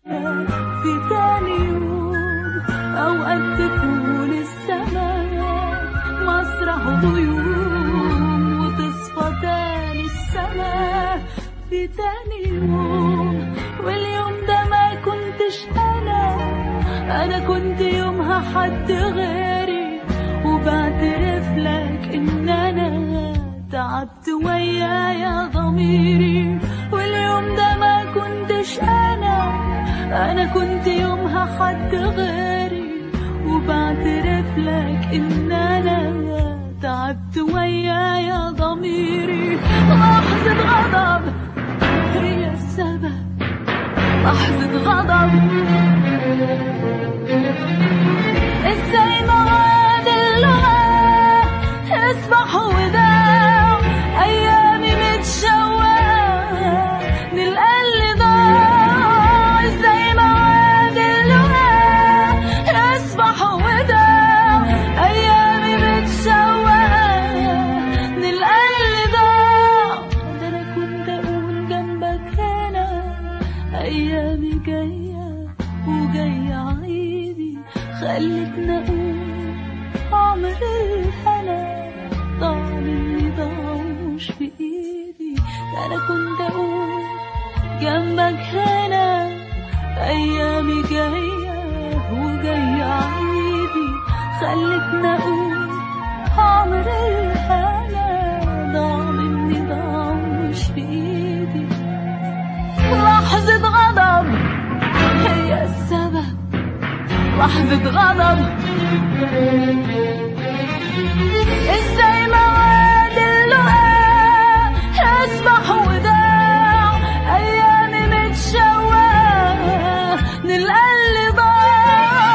في تاني يوم أوقات تكون السماء مسرح غيوم وتصفى تاني السماء في تاني يوم واليوم ده ما كنتش أنا أنا كنت يومها حد غيري وبعترف لك إن أنا تعبت ويايا ضميري واليوم ده ما كنتش أنا أنا كنت يومها حد غيري وبعترف لك إن أنا تعبت ويايا ضميري لحظة غضب هي السبب لحظة غضب ازاي مواد اللغة اصبح وداع ايامي متشوقة نلقى اللي ضاع ازاي مواد اللغة اصبح وداع ايامي متشوقة نلقى اللي ضاع ده انا كنت اقول جنبك هنا ايامي جاية وجاية عيدي خلتنا اقول عمر الهنا ضاع مني ضاع مش في ايدي ده انا كنت اقول جنبك هنا ايامي جاية وجاية عيدي خلتنا اقول عمر الهنا ضاع مني ضاع مش في ايدي لحظة غضب هي السبب لحظة غضب ازاي مواد اللقاء اصبح وداع ايامي متشوقة نلقى اللي ضاع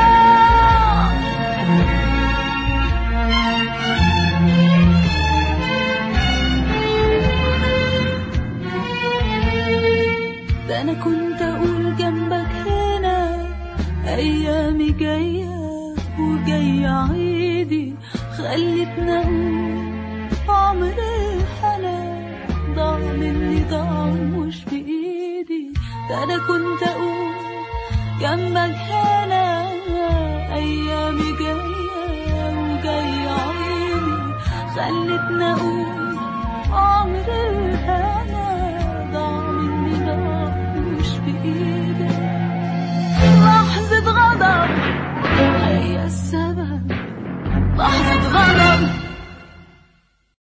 ده انا كنت اقول جنبك هنا ايامي جايه وجايه عيدي خلتنا اقول عمر الحلا ضاع مني ضاع مش بايدي ده انا كنت اقول جنبك هنا ايامي جايه وجايه عيدي خلتنا اقول